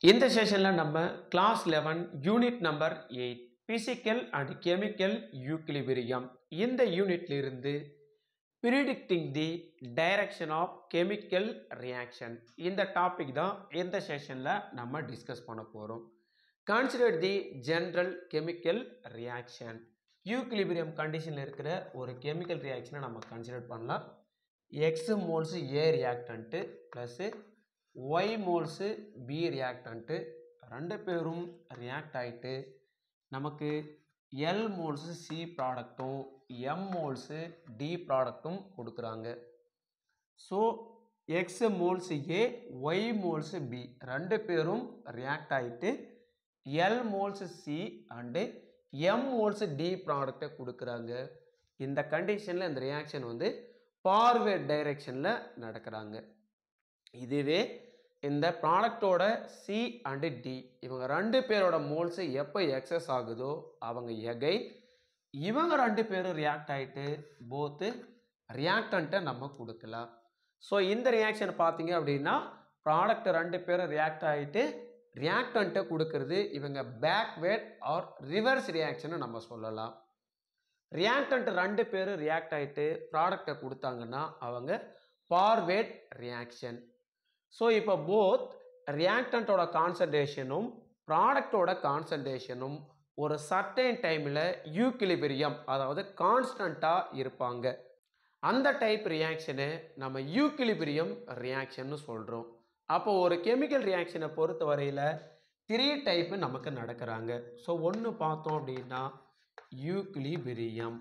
இந்த செஷனில் நம்ம class eleven unit number eight physical and chemical equilibrium இந்த யூனிட்ல இருந்து predicting the direction of chemical reaction இந்த டாபிக் தான் இந்த செஷனில் நம்ம டிஸ்கஸ் பண்ண போகிறோம் consider the general chemical reaction equilibrium கண்டிஷனில் இருக்கிற ஒரு கெமிக்கல் ரியாக்ஷனை நம்ம கன்சிடர் பண்ணலாம் X moles A reactant plus Y moles B reactant ரெண்டு பேரும் ரியாக்ட் ஆகிட்டு நமக்கு எல் மோல்ஸு சி ப்ராடக்ட்டும் எம் மோல்ஸு டி ப்ராடக்ட்டும் கொடுக்குறாங்க ஸோ எக்ஸ் மோல்ஸு ஏ ஒய் மோல்ஸு பி ரெண்டு பேரும் ரியாக்ட் ஆகிட்டு L moles C and M moles D ப்ராடக்டை கொடுக்குறாங்க இந்த கண்டிஷனில் இந்த ரியாக்ஷன் வந்து ஃபார்வேர்ட் டைரெக்ஷனில் நடக்கிறாங்க இதுவே இந்த ப்ராடக்டோட சி அண்டு டி இவங்க ரெண்டு பேரோட மோல்ஸு எப்போ எக்ஸஸ் ஆகுதோ அவங்க எகை இவங்க ரெண்டு பேரும் ரியாக்ட் ஆகிட்டு போத்து ரியாக்டண்ட்டை நம்ம கொடுக்கலாம் ஸோ இந்த ரியாக்ஷன் பார்த்தீங்க அப்படின்னா ப்ராடக்ட் ரெண்டு பேரும் ரியாக்ட் ஆகிட்டு ரியாக்டண்ட்டை கொடுக்கறது இவங்க பேக்வேர்ட் ஆர் ரிவர்ஸ் ரியாக்ஷனை நம்ம சொல்லலாம் ரியாக்டன்ட் ரெண்டு பேரும் ரியாக்ட் ஆகிட்டு ப்ராடக்டை கொடுத்தாங்கன்னா அவங்க ஃபார்வேர்ட் ரியாக்ஷன் ஸோ இப்போ போத் ரியாக்டண்ட்டோட கான்சன்ட்ரேஷனும் ப்ராடக்டோட கான்சன்ட்ரேஷனும் ஒரு சர்டைன் டைமில் யூக்கிலிபிரியம் அதாவது கான்ஸ்டண்ட்டாக இருப்பாங்க அந்த டைப் ரியாக்ஷனை நம்ம யூக்கிலிபிரியம் ரியாக்ஷன்னு சொல்கிறோம் அப்போ ஒரு கெமிக்கல் ரியாக்ஷனை பொறுத்த வரையில் த்ரீ டைப்பு நமக்கு நடக்கிறாங்க ஸோ ஒன்று பார்த்தோம் அப்படின்னா யூக்லிபிரியம்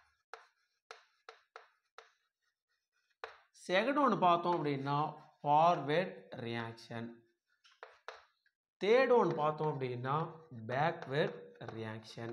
செகண்ட் ஒன்று பார்த்தோம் அப்படின்னா ஃபார்வேர்ட் ரியாக்ஷன் தேர்ட் ஒன் பார்த்தோம் அப்படின்னா பேக்வேர்ட் ரியாக்ஷன்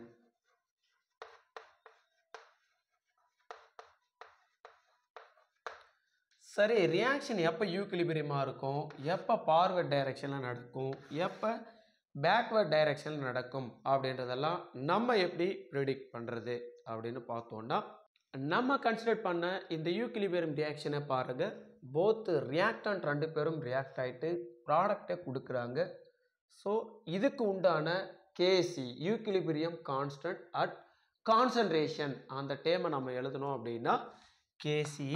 சரி ரியாக்ஷன் எப்போ யூக்லிபிரியமாக இருக்கும் எப்போ ஃபார்வேர்ட் டைரெக்ஷனில் நடக்கும் எப்போ பேக்வேர்ட் டைரெக்ஷனில் நடக்கும் அப்படின்றதெல்லாம் நம்ம எப்படி ப்ரிடிக்ட் பண்ணுறது அப்படின்னு பார்த்தோன்னா நம்ம கன்சிடர் பண்ண இந்த யூக்லிபிரியம் ரியாக்ஷனை பாருங்கள் போத் ரியாக்டன்ட் ரெண்டு பேரும் ரியாக்ட் ஆகிட்டு ப்ராடக்டை கொடுக்குறாங்க ஸோ இதுக்கு உண்டான KC equilibrium constant at concentration அந்த டேமை நம்ம எழுதணும் அப்படின்னா கேசி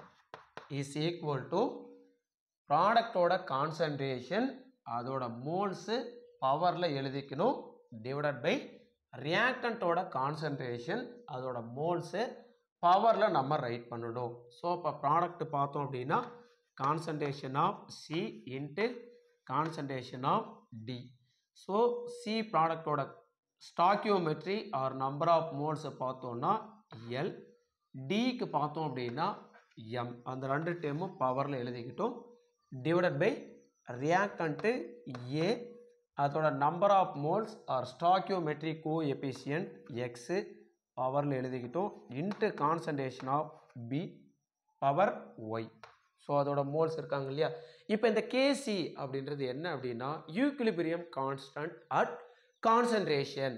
இஸ் ஈக்குவல் டு ப்ராடக்டோட கான்சன்ட்ரேஷன் அதோட மோல்ஸு பவரில் எழுதிக்கணும் டிவைடட் பை ரியாக்டன்ட்டோட கான்சன்ட்ரேஷன் அதோட மோல்ஸு பவரில் நம்ம ரைட் பண்ணணும் ஸோ இப்போ ப்ராடக்ட் பார்த்தோம் அப்படின்னா concentration of C into concentration of D so C ப்ராடக்டோட ஸ்டாக்கியோமெட்ரி ஆர் நம்பர் ஆஃப் மோல்ஸை பார்த்தோன்னா எல் டிக்கு பார்த்தோம் அப்படின்னா எம் அந்த ரெண்டு டேமும் பவரில் எழுதிக்கிட்டோம் டிவைடட் பை ரியாக்டன்ட்டு ஏ அதோட number of moles or stoichiometry coefficient X பவரில் எழுதிக்கிட்டோம் into concentration of B power Y so அதோட மோல்ஸ் இருக்காங்க இல்லையா இப்போ இந்த கேசி அப்படின்றது என்ன அப்படின்னா equilibrium constant at concentration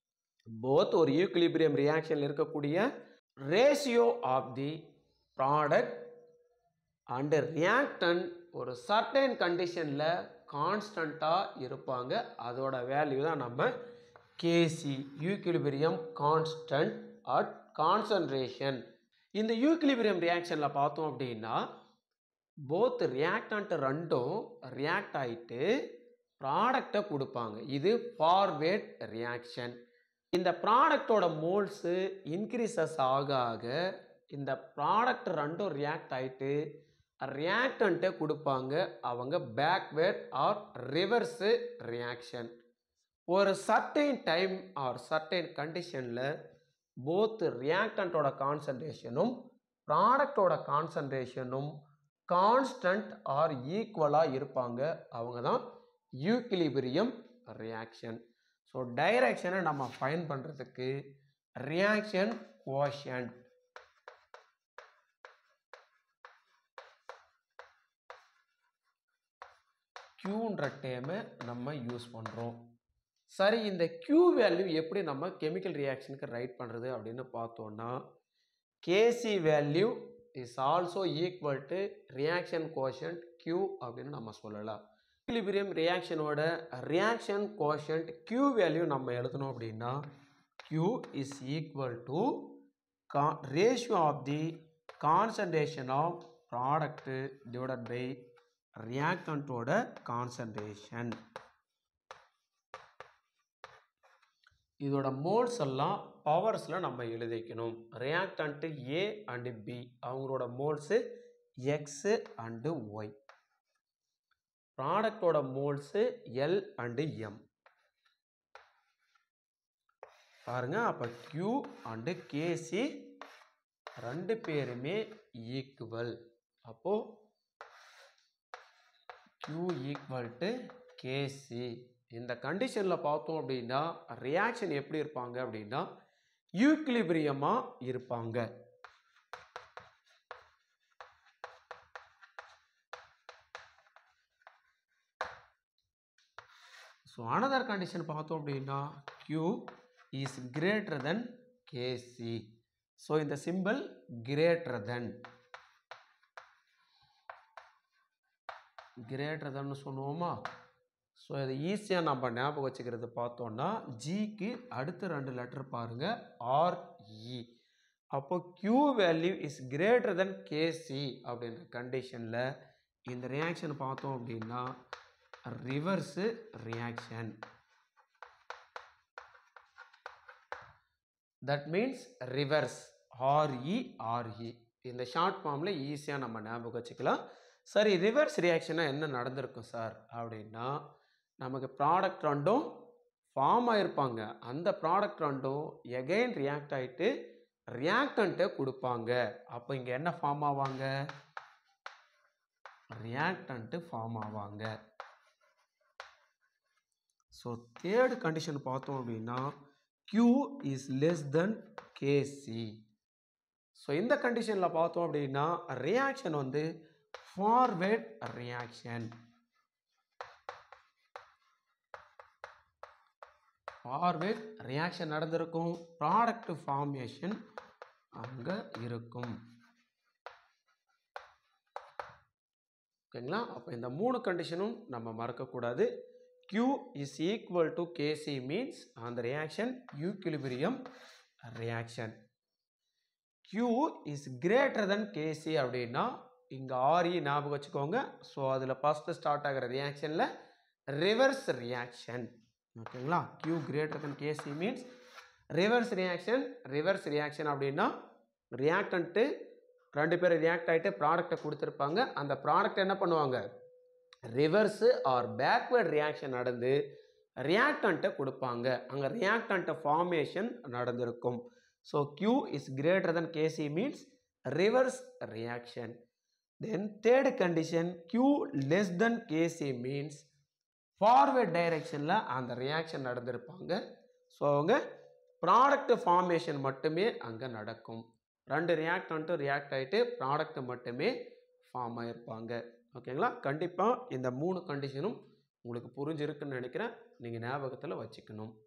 both ஒரு யூக்லிபிரியம் ரியாக்ஷனில் இருக்கக்கூடிய ratio of the product and reactant ஒரு சர்டைன் கண்டிஷனில் கான்ஸ்டண்ட்டாக இருப்பாங்க அதோட வேல்யூ தான் நம்ம KC equilibrium constant at concentration இந்த யூக்லிபிரியம் ரியாக்ஷனில் பார்த்தோம் அப்படின்னா போத் ரியாக்டன்ட் ரெண்டும் ரியாக்ட் ஆகிட்டு ப்ராடக்டை கொடுப்பாங்க இது ஃபார்வேர்ட் ரியாக்ஷன் இந்த ப்ராடக்டோட மோல்ஸு இன்க்ரீசஸ் ஆக ஆக இந்த ப்ராடக்ட் ரெண்டும் ரியாக்ட் ஆகிட்டு ரியாக்டன்ட்டை கொடுப்பாங்க அவங்க பேக்வேர்ட் ஆர் ரிவர்ஸு ரியாக்ஷன் ஒரு சர்டைன் டைம் ஆர் சர்டைன் கண்டிஷனில் போத் ரியாக்டன்ட்டோட கான்சன்ட்ரேஷனும் ப்ராடக்டோட கான்சன்ட்ரேஷனும் கான்ஸ்டன்ட் ஆர் ஈக்குவலாக இருப்பாங்க அவங்க தான் யூக்லிபிரியம் ரியாக்ஷன் ஸோ டைரக்ஷனை நம்ம ஃபைன் பண்ணுறதுக்கு ரியாக்ஷன் கோஷன்ட் க்யூன்ற டேமை நம்ம யூஸ் பண்ணுறோம் சரி இந்த க்யூ வேல்யூ எப்படி நம்ம கெமிக்கல் ரியாக்ஷனுக்கு ரைட் பண்ணுறது அப்படின்னு பார்த்தோன்னா KC value is also equal to reaction quotient Q அப்படின்னு நம்ம சொல்லலாம் ஈக்குலிபிரியம் ரியாக்ஷனோட ரியாக்ஷன் கோஷன்ட் Q வேல்யூ நம்ம எழுதணும் அப்படின்னா Q இஸ் ஈக்குவல் டு கா ratio of the concentration of product divided by ரியாக்டன்ட்டோட கான்சன்ட்ரேஷன் இதோட மோல்ஸ் எல்லாம் பவர்ஸில் நம்ம எழுதிக்கணும் ரியாக்டன்ட்டு ஏ அண்டு பி அவங்களோட மோல்ஸு எக்ஸு அண்டு ஒய் ப்ராடக்டோட மோல்ஸு எல் அண்டு எம் பாருங்க அப்போ Q அண்டு கேசி ரெண்டு பேருமே ஈக்குவல் அப்போ Q ஈக்குவல் டு கேசி இந்த கண்டிஷனில் பார்த்தோம் அப்படின்னா ரியாக்ஷன் எப்படி இருப்பாங்க அப்படின்னா யூக்லிபிரியமாக இருப்பாங்க ஸோ அனதர் கண்டிஷன் பார்த்தோம் அப்படின்னா Q is greater than KC so இந்த simple greater than greater than சொல்லுவோமா ஸோ இதை ஈஸியாக நம்ம ஞாபகம் வச்சுக்கிறது பார்த்தோன்னா ஜிக்கு அடுத்த ரெண்டு லெட்டர் பாருங்கள் ஆர்இ அப்போ Q value is greater than KC அப்படின்ற கண்டிஷனில் இந்த ரியாக்ஷன் பார்த்தோம் அப்படின்னா reverse reaction that means reverse ஆர்இ ஆர்இ இந்த ஷார்ட் ஃபார்மில் ஈஸியாக நம்ம ஞாபகம் வச்சுக்கலாம் சரி ரிவர்ஸ் ரியாக்ஷனாக என்ன நடந்திருக்கும் சார் அப்படின்னா நமக்கு ப்ராடக்ட் ரெண்டும் ஃபார்ம் ஆகிருப்பாங்க அந்த ப்ராடக்ட் ரெண்டும் எகைன் ரியாக்ட் ஆகிட்டு ரியாக்டண்ட்டை கொடுப்பாங்க அப்போ இங்கே என்ன ஃபார்ம் ஆவாங்க ரியாக்டண்ட்டு ஃபார்ம் ஆவாங்க ஸோ தேர்டு கண்டிஷன் பார்த்தோம் அப்படின்னா Q is less than KC so இந்த கண்டிஷனில் பார்த்தோம் அப்படின்னா ரியாக்ஷன் வந்து ஃபார்வேர்ட் ரியாக்ஷன் ஃபார்வேர்ட் ரியாக்ஷன் நடந்திருக்கும் ப்ராடக்ட் ஃபார்மேஷன் அங்கே இருக்கும் ஓகேங்களா அப்போ இந்த மூணு கண்டிஷனும் நம்ம மறக்கக்கூடாது Q is equal to KC means அந்த reaction equilibrium reaction Q is greater than KC அப்படின்னா இங்கே ஆர்இ ஞாபகம் வச்சுக்கோங்க ஸோ அதில் ஃபஸ்ட்டு ஸ்டார்ட் ஆகிற ரியாக்ஷனில் ரிவர்ஸ் ரியாக்ஷன் ஓகேங்களா Q greater than KC means reverse reaction reverse reaction அப்படின்னா ரியாக்டன்ட்டு ரெண்டு பேரும் ரியாக்ட் ஆகிட்டு ப்ராடக்டை கொடுத்துருப்பாங்க அந்த ப்ராடக்ட் என்ன பண்ணுவாங்க ரிவர்ஸு ஆர் பேக்வேர்ட் ரியாக்ஷன் நடந்து ரியாக்டண்ட்டை கொடுப்பாங்க அங்கே ரியாக்டண்ட்டை ஃபார்மேஷன் நடந்திருக்கும் so Q is greater than KC means reverse reaction then third condition Q less than KC means forward டைரெக்ஷனில் அந்த ரியாக்ஷன் நடந்திருப்பாங்க ஸோ அவங்க ப்ராடக்ட் ஃபார்மேஷன் மட்டுமே அங்கே நடக்கும் ரெண்டு ரியாக்டன்ட்டும் ரியாக்ட் ஆகிட்டு ப்ராடக்ட் மட்டுமே ஃபார்ம் ஆகிருப்பாங்க ஓகேங்களா கண்டிப்பாக இந்த மூணு கண்டிஷனும் உங்களுக்கு புரிஞ்சிருக்குன்னு நினைக்கிறேன் நீங்கள் ஞாபகத்தில் வச்சுக்கணும்